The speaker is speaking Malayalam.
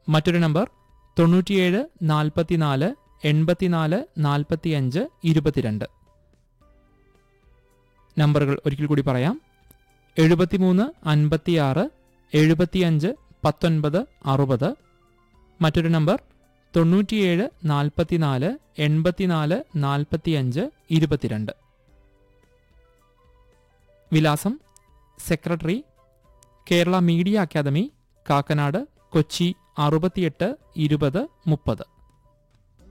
മറ്റൊരു നമ്പർ തൊണ്ണൂറ്റിയേഴ് നാൽപ്പത്തിനാല് എൺപത്തിനാല് നാൽപ്പത്തിയഞ്ച് ഇരുപത്തിരണ്ട് നമ്പറുകൾ ഒരിക്കൽ കൂടി പറയാം എഴുപത്തിമൂന്ന് അൻപത്തിയാറ് എഴുപത്തിയഞ്ച് പത്തൊൻപത് അറുപത് മറ്റൊരു നമ്പർ തൊണ്ണൂറ്റിയേഴ് നാൽപ്പത്തിനാല് എൺപത്തിനാല് നാൽപ്പത്തിയഞ്ച് ഇരുപത്തിരണ്ട് വിലാസം secretary Kerala media academy Kakkanad Kochi അറുപത്തിയെട്ട് ഇരുപത് മുപ്പത്